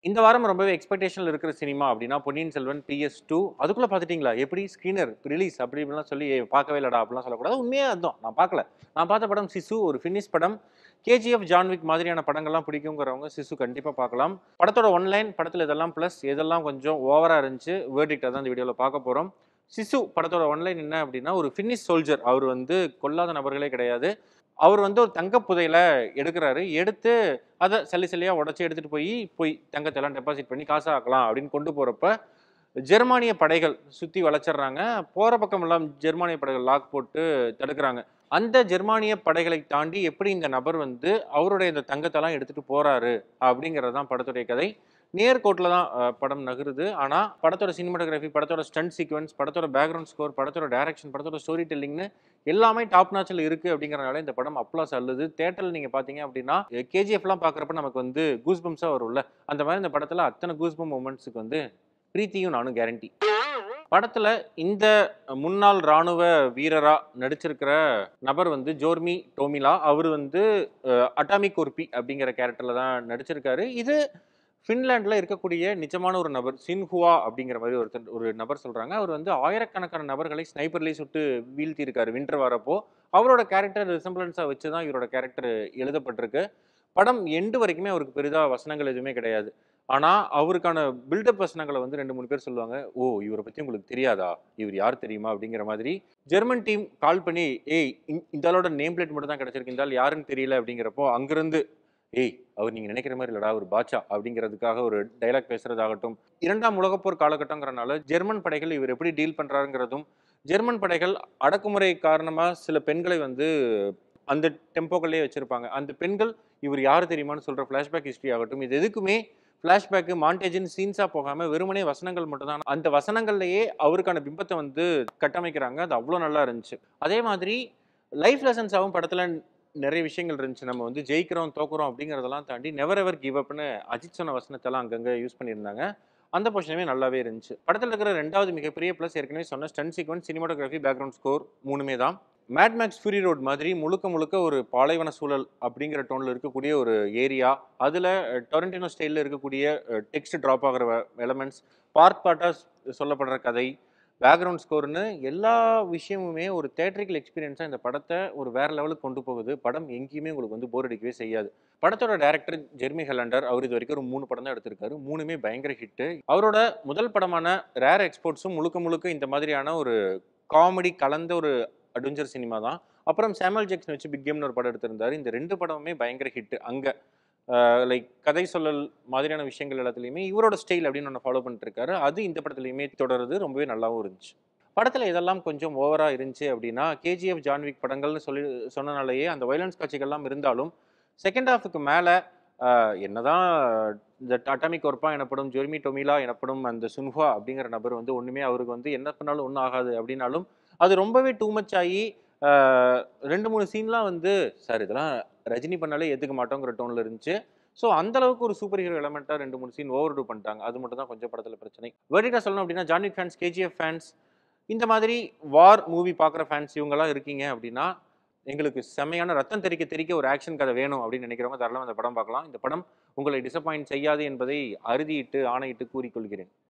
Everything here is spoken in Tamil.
இந்த வாரம் ரொம்பவே எக்ஸ்பெக்டேஷனில் இருக்கிற சினிமா அப்படின்னா பொன்னியின் செல்வன் பிஎஸ் டூ அதுக்குள்ளே பார்த்துட்டீங்களா எப்படி ஸ்க்ரீனர் ரிலீஸ் அப்படி இப்படிலாம் சொல்லி "ஏய், பார்க்கவே இல்லடா அப்படிலாம் சொல்லக்கூடாது உண்மையாக அதுதான் நான் பார்க்கல நான் பார்த்த படம் சிசு ஒரு ஃபினிஷ் படம் கேஜிஎஃப் ஜான்விக் மாதிரியான படங்கள்லாம் பிடிக்குங்கிறவங்க சிசு கண்டிப்பாக பார்க்கலாம் படத்தோட ஒன்லைன் படத்தில் இதெல்லாம் ப்ளஸ் எதெல்லாம் கொஞ்சம் ஓவராக இருந்துச்சு வேர்டிக்டாக தான் இந்த வீடியோவில் பார்க்க போகிறோம் சிசு படத்தோட ஒன்லைன் என்ன அப்படின்னா ஒரு ஃபினிஷ் சோல்ஜர் அவர் வந்து கொல்லாத நபர்களே கிடையாது அவர் வந்து ஒரு தங்க புதையல எடுக்கிறாரு எடுத்து அதை சல்லி சல்லியாக உடச்சி எடுத்துகிட்டு போய் போய் தங்கத்தெல்லாம் டெபாசிட் பண்ணி காசு ஆக்கலாம் அப்படின்னு கொண்டு போகிறப்ப ஜெர்மானிய படைகள் சுற்றி வளைச்சிடுறாங்க போகிற பக்கமெல்லாம் ஜெர்மானிய படைகள் லாக் போட்டு தடுக்கிறாங்க அந்த ஜெர்மானிய படைகளை தாண்டி எப்படி இந்த நபர் வந்து அவருடைய இந்த தங்கத்தெல்லாம் எடுத்துகிட்டு போகிறாரு அப்படிங்கிறது தான் படத்துடைய கதை நேர்கோட்டில் தான் அஹ், படம் நகருது ஆனால் படத்தோட சினிமாட்டோகிராஃபி படத்தோட ஸ்டண்ட் சீக்வன்ஸ் படத்தோட பேக்ரவுண்ட் ஸ்கோர் படத்தோட டைரக்ஷன் படத்தோட ஸ்டோரி டெல்லிங்னு எல்லாமே டாப் நாச்சில் இருக்குது அப்படிங்கிறனால இந்த படம் அப்ளாஸ் அல்லது தேட்டரில் நீங்கள் பார்த்தீங்க அப்படின்னா கேஜிஎஃப்லாம் பார்க்குறப்ப நமக்கு வந்து கூஸ் பம்ஸாக வரும்ல அந்த மாதிரி இந்த படத்தில் அத்தனை கூஸ் பம் மூமெண்ட்ஸுக்கு வந்து பிரீத்தியும் நானும் கேரண்டி படத்தில் இந்த முன்னாள் இராணுவ வீரரா நடிச்சிருக்கிற நபர் வந்து ஜோர்மி டோமிலா அவர் வந்து அட்டாமிக் ஒர்பி அப்படிங்கிற கேரக்டரில் தான் நடிச்சிருக்காரு இது ஃபின்லாண்டில் இருக்கக்கூடிய நிஜமான ஒரு நபர் சின்ஹுவா அப்படிங்கிற மாதிரி ஒருத்தர் ஒரு நபர் சொல்கிறாங்க அவர் வந்து ஆயிரக்கணக்கான நபர்களை ஸ்னைப்பர்லேயே சுட்டு வீழ்த்தி இருக்காரு வின்டர் வரப்போ அவரோட கேரக்டர் ரிசம்பிளன்ஸாக வச்சு தான் இவரோட கேரக்டர் எழுதப்பட்டிருக்கு படம் எண்டு வரைக்குமே அவருக்கு பெரிதாக வசனங்கள் எதுவுமே கிடையாது ஆனால் அவருக்கான பில்டப் வசனங்களை வந்து ரெண்டு மூணு பேர் சொல்லுவாங்க ஓ இவரை பற்றி உங்களுக்கு தெரியாதா இவர் யார் தெரியுமா அப்படிங்கிற மாதிரி ஜெர்மன் டீம் கால் பண்ணி ஏய் இந்த- இந்த ஆளோட நேம் பிளேட் மட்டும் தான் கிடச்சிருக்கு இந்த ஆள் யாருன்னு தெரியல அப்படிங்கிறப்போ அங்கிருந்து ஏய் அவர் நீங்கள் நினைக்கிற மாதிரி இல்லடா ஒரு பாட்சா அப்படிங்கிறதுக்காக ஒரு டைலாக் பேசுறதாகட்டும் இரண்டாம் உலகப்போர் காலகட்டங்கிறனால ஜெர்மன் படைகள் இவர் எப்படி டீல் பண்ணுறாருங்கிறதும் ஜெர்மன் படைகள் அடக்குமுறை காரணமாக சில பெண்களை வந்து அந்த டெம்போக்கள்லேயே வச்சுருப்பாங்க அந்த பெண்கள் இவர் யார் தெரியுமான்னு சொல்கிற ஃப்ளாஷ்பேக் ஹிஸ்ட்ரி ஆகட்டும் இது எதுக்குமே ஃப்ளாஷ்பேக்கு மாண்டேஜின் சீன்ஸாக போகாமல் வெறுமனே வசனங்கள் மட்டும்தான் அந்த வசனங்கள்லேயே அவருக்கான பிம்பத்தை வந்து கட்டமைக்கிறாங்க அது அவ்வளோ நல்லா இருந்துச்சு அதே மாதிரி லைஃப் லெசன்ஸாகவும் படத்தில் நிறைய விஷயங்கள் இருந்துச்சு நம்ம வந்து ஜெயிக்கிறோம் தோக்குறோம் அப்படிங்கிறதெல்லாம் தாண்டி நெவர் எவர் கிவ் அப்னு அஜித் சொன்ன வசனத்தெல்லாம் அங்கங்கே யூஸ் பண்ணியிருந்தாங்க அந்த போர்ஷனுமே நல்லாவே இருந்துச்சு படத்தில் இருக்கிற ரெண்டாவது மிகப்பெரிய ப்ளஸ் ஏற்கனவே சொன்ன stunt sequence cinematography background score மூணுமே தான் மேட் மேக்ஸ் ஃபியூரி ரோட் மாதிரி முழுக்க முழுக்க ஒரு பாலைவன சூழல் அப்படிங்கிற டோனில் இருக்கக்கூடிய ஒரு ஏரியா அதில் டொரண்டினோ ஸ்டைலில் இருக்கக்கூடிய டெக்ஸ்ட் ட்ராப் ஆகிற எலமெண்ட்ஸ் பார்ட் பார்ட்டாக சொல்லப்படுற கதை பேக்ரவுண்ட் ஸ்கோர்னு எல்லா விஷயமுமே ஒரு தேட்ரிக்கல் எக்ஸ்பீரியன்ஸாக இந்த படத்தை ஒரு வேற லெவலுக்கு கொண்டு போகுது படம் எங்கேயுமே உங்களுக்கு வந்து போர் அடிக்கவே செய்யாது படத்தோட டேரக்டர் ஜெர்மி ஹெலண்டர் அவர் இது வரைக்கும் ஒரு மூணு படம் தான் எடுத்திருக்காரு மூணுமே பயங்கர ஹிட்டு அவரோட முதல் படமான ரேர் எக்ஸ்போர்ட்ஸும் முழுக்க முழுக்க இந்த மாதிரியான ஒரு காமெடி கலந்த ஒரு அட்வென்ச்சர் சினிமா தான் அப்புறம் சாமுவல் ஜாக்சன் வச்சு பிக் கேம்னு ஒரு படம் எடுத்திருந்தாரு இந்த ரெண்டு படமுமே பயங்கர ஹிட் அங்கே லைக் கதை சொல்லல் மாதிரியான விஷயங்கள் எல்லாத்துலேயுமே இவரோட ஸ்டைல் அப்படின்னு ஒன்று ஃபாலோ பண்ணிட்டு இருக்காரு அது இந்த படத்துலையுமே தொடருது ரொம்பவே நல்லாவும் இருந்துச்சு படத்தில் இதெல்லாம் கொஞ்சம் ஓவராக இருந்துச்சு அப்படின்னா கேஜிஎஃப் ஜான்விக் படங்கள்னு சொல்லி சொன்னனாலேயே அந்த வயலன்ஸ் காட்சிகள்லாம் இருந்தாலும் செகண்ட் ஹாஃபுக்கு மேலே என்னதான் இந்த அட்டாமிக் ஒர்ப்பா எனப்படும் ஜெர்மி டொமிலா எனப்படும் அந்த சுன்ஹா அப்படிங்கிற நபர் வந்து ஒன்றுமே அவருக்கு வந்து என்ன பண்ணாலும் ஒன்றும் ஆகாது அப்படின்னாலும் அது ரொம்பவே டூ மச் ஆகி ஆஹ், ரெண்டு மூணு சீன்லாம் வந்து சார் இதெல்லாம் ரஜினி பண்ணாலே ஏற்றுக்க மாட்டோங்கிற டோனில் இருந்துச்சு ஸோ அந்த அளவுக்கு ஒரு சூப்பர் ஹீரோ எலமெண்ட்டாக ரெண்டு மூணு சீன் ஓவர் டூ பண்ணிட்டாங்க அது மட்டும் தான் கொஞ்சம் படத்தில் பிரச்சனை வேர்டிட்டாக சொல்லணும் அப்படின்னா ஜான்விக் ஃபேன்ஸ் கேஜிஎஃப் ஃபேன்ஸ் இந்த மாதிரி வார் மூவி பார்க்குற ஃபேன்ஸ் இவங்கெல்லாம் இருக்கீங்க அப்படின்னா எங்களுக்கு செம்மையான ரத்தம் தெறிக்க தெறிக்க ஒரு ஆக்ஷன் கதை வேணும் அப்படின்னு நினைக்கிறவங்க தாராளமாக அந்த படம் பார்க்கலாம் இந்த படம் உங்களை டிசப்பாயின்ட் செய்யாது என்பதை அறுதியிட்டு ஆணையிட்டு கூறிக்கொள்கிறேன்